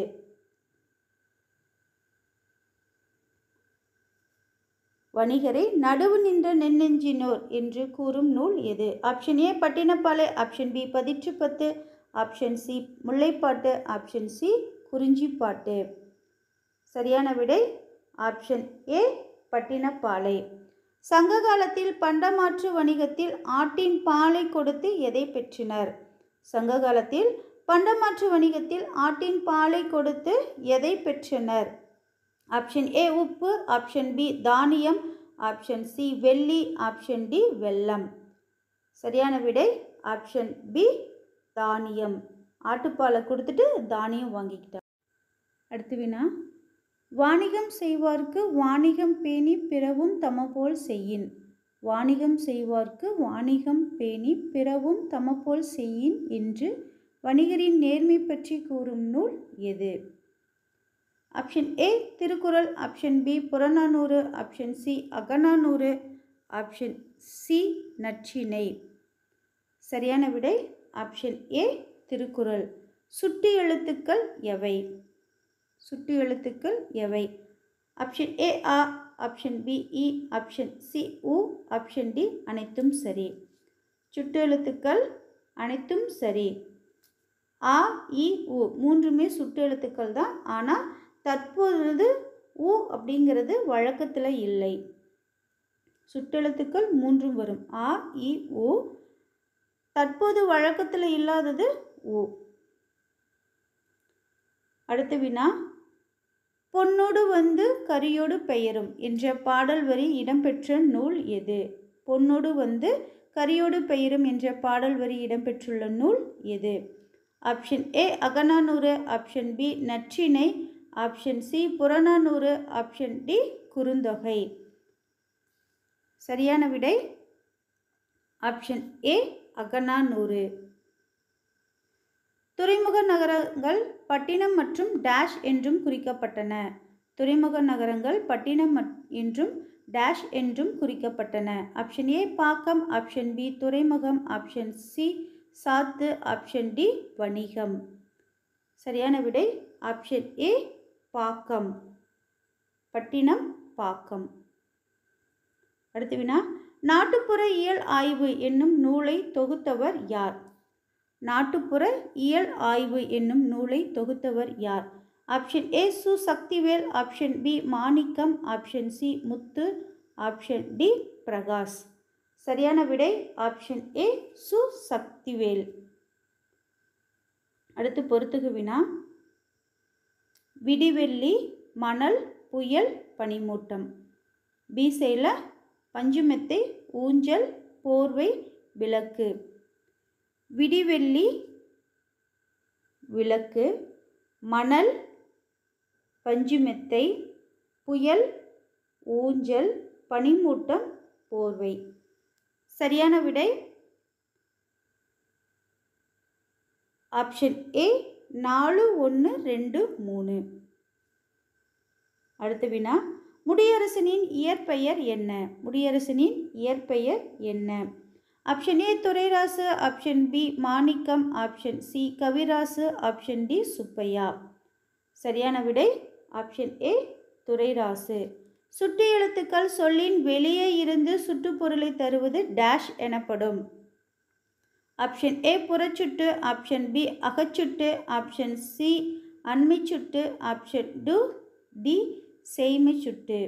வணிகரை நடுவு நின்ற நென்னெஞ்சினோர் என்று கூறும் நூல் எது option A Pattinappalai option B Pathitru Pathu option C Mullaippattu option C Kurinjippattu சரியான விடை ஆப்ஷன் ஏ பட்டினப்பாலை சங்க காலத்தில் பண்டமாற்று வணிகத்தில் ஆட்டின் பாலை கொடுத்து எதை பெற்றனர் சங்க காலத்தில் பண்டமாற்று வணிகத்தில் ஆட்டின் பாலை கொடுத்து எதை பெற்றனர் ஆப்ஷன் ஏ உப்பு ஆப்ஷன் பி தானியம் ஆப்ஷன் சி வெள்ளி ஆப்ஷன் டி வெல்லம் சரியான விடை ஆப்ஷன் பி தானியம் ஆட்டுப்பாலை கொடுத்துட்டு தானியம் வாங்கிக்கிட்டாங்க அடுத்து வினா வாணிகம் செய்வார்க்கு வாணிகம் பேணி பிறவும் தமபோல் செய்யின் வாணிகம் செய்வார்க்கு வாணிகம் பேணி பிறவும் தமபோல் செய்யின் என்று வணிகரின் நேர்மை பற்றி கூறும் நூல் எது option A Thirukkural option B Purananuru option C Akananuru option C Natrinai சரியான விடை ஆப்ஷன் ஏ திருக்குறள் சுட்டி எழுத்துக்கள் எவை சுட்டி எழுத்துக்கள் எவை ஆப்ஷன் ஏ ஆ ஆப்ஷன் பி இ ஆப்ஷன் சி உ ஆப்ஷன் டி அனைத்தும் சரி சுட்டு எழுத்துக்கள் அனைத்தும் சரி ஆ இ உ மூன்றுமே சுட்டு எழுத்துக்கள் தான் ஆனால் தற்பொழுது உ அப்படிங்கிறது வழக்கத்தில் இல்லை சுட்டெழுத்துக்கள் மூன்றும் வரும் ஆ இ உ தற்போது வழக்கத்தில் இல்லாதது உ அடுத்த வினா பொன்னோடு வந்து கரியோடு பெயரும் என்ற பாடல் வரி இடம்பெற்ற நூல் எது பொன்னோடு வந்து கரியோடு பெயரும் என்ற பாடல் வரி இடம்பெற்றுள்ள நூல் எது option A Akananuru option B Natrinai option C Purananuru option D Kurunthogai சரியான விடை ஆப்ஷன் ஏ அகநானூறு துறைமுக நகரங்கள் பட்டினம் மற்றும் டேஷ் என்றும் குறிக்கப்பட்டன துறைமுக நகரங்கள் பட்டினம் மட்- என்றும் டேஷ் என்றும் குறிக்கப்பட்டன ஆப்ஷன் ஏ பாக்கம் ஆப்ஷன் பி துறைமுகம் ஆப்ஷன் சி சாத்து ஆப்ஷன் டி வணிகம் சரியான விடை ஆப்ஷன் ஏ பாக்கம் பட்டினம் பாக்கம் அடுத்து வினா நாட்டுப்புற இயல் ஆய்வு என்னும் நூலை தொகுத்தவர் யார் நாட்டுப்புற இயல் ஆய்வு என்னும் நூலை தொகுத்தவர் யார் option A Su Sakthivel option B Manickam option C Muthu option D Prakash சரியான விடை ஆப்ஷன் ஏ சு சக்திவேல் அடுத்து பொறுத்துக வினா விடிவெள்ளி மணல் புயல் பனிமூட்டம் பி சைடில் பஞ்சுமெத்தை ஊஞ்சல் போர்வை விளக்கு விடிவெள்ளி விளக்கு மணல் பஞ்சுமெத்தை புயல் ஊஞ்சல் பனிமூட்டம் போர்வை சரியான விடை ஆப்ஷன் ஏ நாலு ஒன்று ரெண்டு மூணு அடுத்த வினா முடியரசனின் இயற்பெயர் என்ன முடியரசனின் இயற்பெயர் என்ன option A Durairasu option B Manickam option C Kavirasu option D Subbaiah சரியான விடை ஆப்ஷன் ஏ துரைராசு சுட்டு எழுத்துக்கள் சொல்லின் வெளியே இருந்து சுட்டுப்பொருளை தருவது டேஷ் எனப்படும் ஆப்ஷன் ஏ புறச்சுட்டு ஆப்ஷன் பி அகச்சுட்டு ஆப்ஷன் சி அண்மை சுட்டு ஆப்ஷன் டு டி செய்மை சுட்டு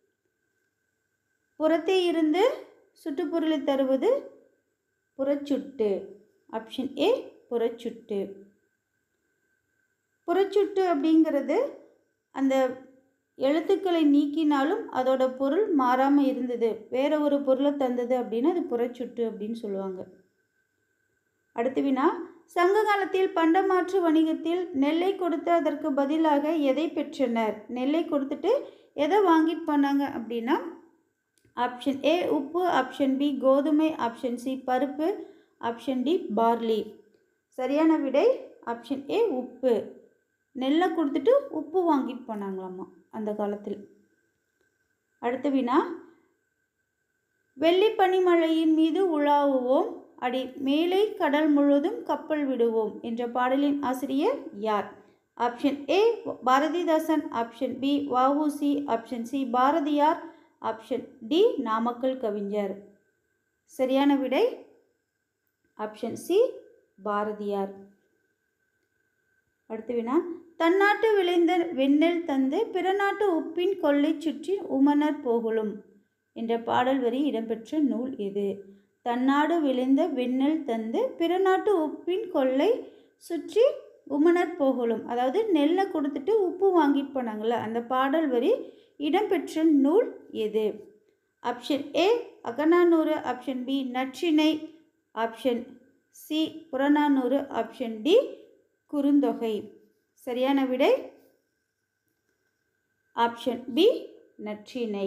புறத்தே இருந்து சுட்டுப்பொருளை தருவது புறச்சுட்டு ஆப்ஷன் ஏ புறச்சுட்டு புறச்சுட்டு அப்படிங்கிறது அந்த எழுத்துக்களை நீக்கினாலும் அதோட பொருள் மாறாமல் இருந்தது வேற ஒரு பொருளை தந்தது அப்படின்னா அது புறச்சுட்டு அப்படின்னு சொல்லுவாங்க அடுத்து வினா சங்க காலத்தில் பண்டமாற்று வணிகத்தில் நெல்லை கொடுத்து அதற்கு பதிலாக எதை பெற்றனர் நெல்லை கொடுத்துட்டு எதை வாங்கிட்டு போனாங்க அப்படின்னா ஆப்ஷன் ஏ உப்பு ஆப்ஷன் பி கோதுமை ஆப்ஷன் சி பருப்பு ஆப்ஷன் டி பார்லி சரியான விடை ஆப்ஷன் ஏ உப்பு நெல்லை கொடுத்துட்டு உப்பு வாங்கிட்டு போனாங்களாமா அந்த காலத்தில் அடுத்த வினா வெள்ளி பனிமழையின் மீது உலாவுவோம் அடி மேலே கடல் முழுவதும் கப்பல் விடுவோம் என்ற பாடலின் ஆசிரியர் யார் option A Bharathidasan option B VOC option C Bharathiyar option D Namakkal கவிஞர் சரியான விடை ஆப்ஷன் சி பாரதியார் அடுத்து வினா தன்னாட்டு விளைந்த வெண்ணெல் தந்து பிற நாட்டு உப்பின் கொள்ளை சுற்றி உமனர் போகலும் என்ற பாடல் வரி இடம்பெற்ற நூல் எது தன்னாடு விளைந்த வெண்ணெல் தந்து பிற நாட்டு உப்பின் கொள்ளை சுற்றி உமனர் போகலும் அதாவது நெல்லை கொடுத்துட்டு உப்பு வாங்கிட்டு போனாங்கள்ல அந்த பாடல் வரி இடம்பெற்ற நூல் எது option A Akananuru option B Natrinai option C Purananuru option D Kurunthogai சரியான விடை ஆப்ஷன் பி நற்றிணை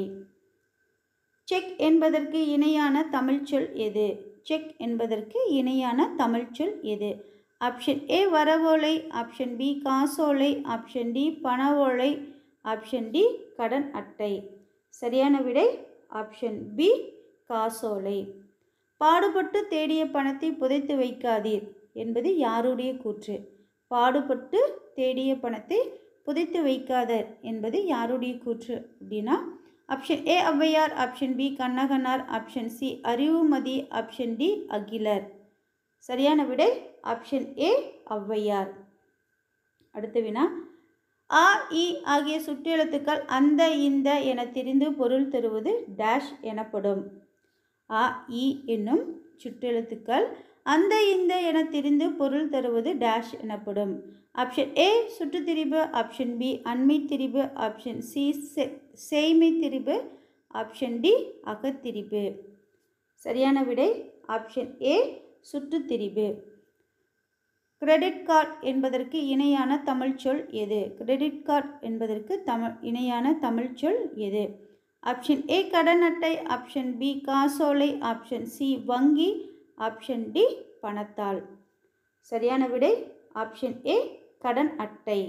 செக் என்பதற்கு இணையான தமிழ்ச்சொல் எது செக் என்பதற்கு இணையான தமிழ்ச்சொல் எது ஆப்ஷன் ஏ வரவோலை ஆப்ஷன் பி காசோலை ஆப்ஷன் டி பணவோலை ஆப்ஷன் டி கடன் அட்டை சரியான விடை ஆப்ஷன் பி காசோலை பாடுபட்டு தேடிய பணத்தை புதைத்து வைக்காதீர் என்பது யாருடைய கூற்று பாடுபட்டு தேடிய பணத்தை புதைத்து வைக்காதர் என்பது யாருடைய கூற்று அப்படின்னா option A Avvaiyar option B Kannaganar option C Arivumathi option D Akilar சரியான விடை ஆப்ஷன் ஏ ஔவையார் அடுத்த வினா ஆ இ ஆகிய சுற்றெழுத்துக்கள் அந்த இந்த என தெரிந்து பொருள் தருவது டேஷ் எனப்படும் ஆ இ என்னும் சுற்றெழுத்துக்கள் அந்த இந்த என தெரிந்து பொருள் தருவது டேஷ் எனப்படும் ஆப்ஷன் ஏ சுற்றுத்திரிபு ஆப்ஷன் பி அண்மை திரிபு ஆப்ஷன் சி செய்மை திரிபு ஆப்ஷன் டி அகத்திரிபு சரியான விடை ஆப்ஷன் ஏ சுற்றுத்திரிபு கிரெடிட் கார்டு என்பதற்கு இணையான தமிழ்ச்சொல் எது கிரெடிட் கார்டு என்பதற்கு தமிழ் இணையான தமிழ்ச்சொல் எது ஆப்ஷன் ஏ கடன் அட்டை ஆப்ஷன் பி காசோலை ஆப்ஷன் சி வங்கி ஆப்ஷன் டி பணத்தாள் சரியான விடை ஆப்ஷன் ஏ கடன் அட்டை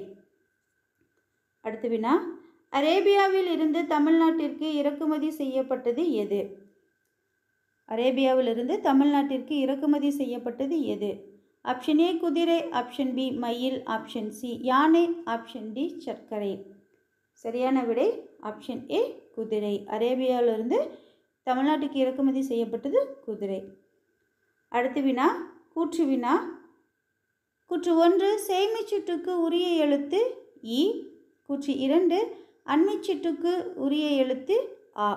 அடுத்து வினா அரேபியாவில் இருந்து தமிழ்நாட்டிற்கு இறக்குமதி செய்யப்பட்டது எது அரேபியாவிலிருந்து தமிழ்நாட்டிற்கு இறக்குமதி செய்யப்பட்டது எது ஆப்ஷன் ஏ குதிரை ஆப்ஷன் பி மயில் ஆப்ஷன் சி யானை ஆப்ஷன் டி சர்க்கரை சரியான விடை ஆப்ஷன் ஏ குதிரை அரேபியாவிலிருந்து தமிழ்நாட்டுக்கு இறக்குமதி செய்யப்பட்டது குதிரை அடுத்து வினா கூற்று வினா கூற்று ஒன்று செய்மைச்சுட்டுக்கு உரிய எழுத்து இ கூற்று இரண்டு அண்மைச்சுட்டுக்கு உரிய எழுத்து ஆ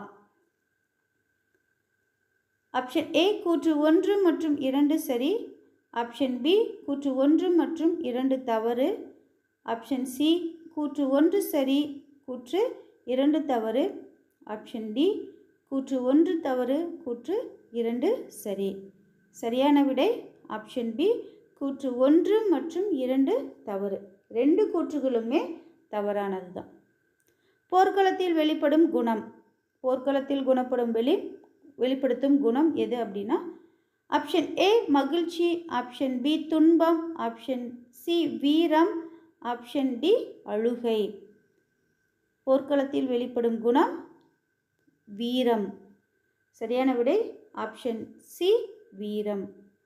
ஆப்ஷன் ஏ கூற்று ஒன்று மற்றும் இரண்டு சரி ஆப்ஷன் பி கூற்று ஒன்று மற்றும் இரண்டு தவறு ஆப்ஷன் சி கூற்று ஒன்று சரி கூற்று இரண்டு தவறு ஆப்ஷன் டி கூற்று ஒன்று தவறு கூற்று இரண்டு சரி சரியான விடை ஆப்ஷன் பி கூற்று ஒன்று மற்றும் இரண்டு தவறு ரெண்டு கூற்றுகளுமே தவறானது தான் போர்க்களத்தில் வெளிப்படும் குணம் போர்க்களத்தில் குணப்படும் வெளி வெளிப்படுத்தும் குணம் எது அப்படின்னா ஆப்ஷன் ஏ மகிழ்ச்சி ஆப்ஷன் பி துன்பம் ஆப்ஷன் சி வீரம் ஆப்ஷன் டி அழுகை போர்க்களத்தில் வெளிப்படும் குணம் வீரம் சரியான விடை ஆப்ஷன் சி வீரம்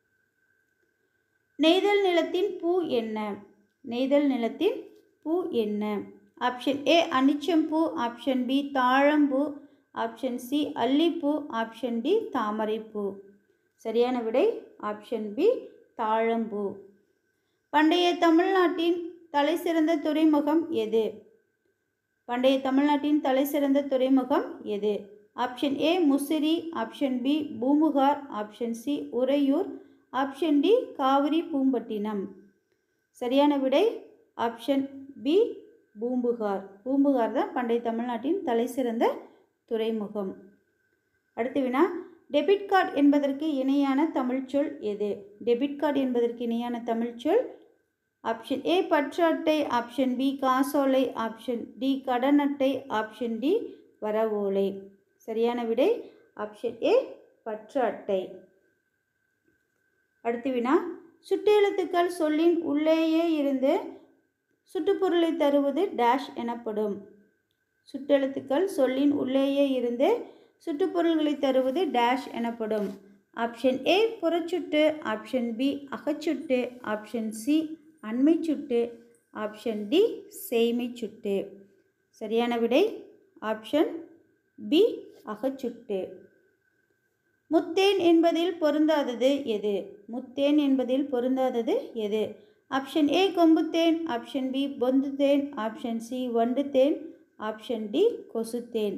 நெய்தல் நிலத்தின் பூ என்ன நெய்தல் நிலத்தின் பூ என்ன ஆப்ஷன் ஏ அனிச்சம்பூ ஆப்ஷன் பி தாழம்பூ ஆப்ஷன் சி அல்லிப்பூ ஆப்ஷன் டி தாமரைப்பூ சரியான விடை ஆப்ஷன் பி தாழம்பூ பண்டைய தமிழ்நாட்டின் தலைசிறந்த துறைமுகம் எது பண்டைய தமிழ்நாட்டின் தலைசிறந்த துறைமுகம் எது option A Musiri option B Poompuhar option C Uraiyur option D Kaveri Poompattinam சரியான விடை ஆப்ஷன் பி பூம்புகார் பூம்புகார் தான் பண்டைய தமிழ்நாட்டின் தலைசிறந்த துறைமுகம் அடுத்து வினா டெபிட் கார்டு என்பதற்கு இணையான தமிழ்ச்சொல் எது டெபிட் கார்டு என்பதற்கு இணையான தமிழ்ச்சொல் ஆப்ஷன் ஏ பற்று அட்டை ஆப்ஷன் பி காசோலை ஆப்ஷன் டி கடன் அட்டை ஆப்ஷன் டி வரவோலை சரியான விடை ஆப்ஷன் ஏ பற்று அட்டை அடுத்து வினா சுட்டெழுத்துக்கள் சொல்லின் உள்ளேயே இருந்து சுட்டுப்பொருளை தருவது டேஷ் எனப்படும் சுட்டெழுத்துக்கள் சொல்லின் உள்ளேயே இருந்து சுட்டுப்பொருள்களை தருவது டேஷ் எனப்படும் ஆப்ஷன் ஏ புறச்சுட்டு ஆப்ஷன் பி அகச்சுட்டு ஆப்ஷன் சி அண்மை சுட்டு ஆப்ஷன் டி செய்மை சுட்டு சரியான விடை ஆப்ஷன் பி அகச்சுட்டு முத்தேன் என்பதில் பொருந்தாதது எது முத்தேன் என்பதில் பொருந்தாதது எது ஆப்ஷன் ஏ கொம்புத்தேன் ஆப்ஷன் பி பொந்துத்தேன் ஆப்ஷன் சி வண்டுத்தேன் ஆப்ஷன் டி கொசுத்தேன்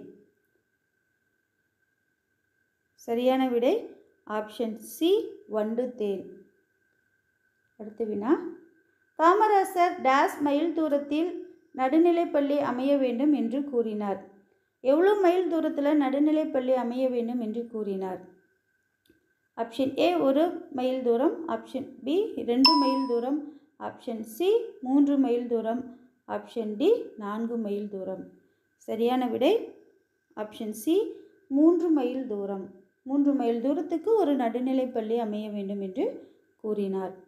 சரியான விடை ஆப்ஷன் சி வண்டுத்தேன் அடுத்த வினா காமராசர் டேஸ் மைல் தூரத்தில் நடுநிலைப்பள்ளி அமைய வேண்டும் என்று கூறினார் எவ்வளோ மைல் தூரத்தில் நடுநிலைப்பள்ளி அமைய வேண்டும் என்று கூறினார் ஆப்ஷன் ஏ ஒரு மைல் தூரம் ஆப்ஷன் பி ரெண்டு மைல் தூரம் ஆப்ஷன் சி மூன்று மைல் தூரம் ஆப்ஷன் டி நான்கு மைல் தூரம் சரியான விடை ஆப்ஷன் சி மூன்று மைல் தூரம் மூன்று மைல் தூரத்துக்கு ஒரு நடுநிலைப்பள்ளி அமைய வேண்டும் என்று கூறினார்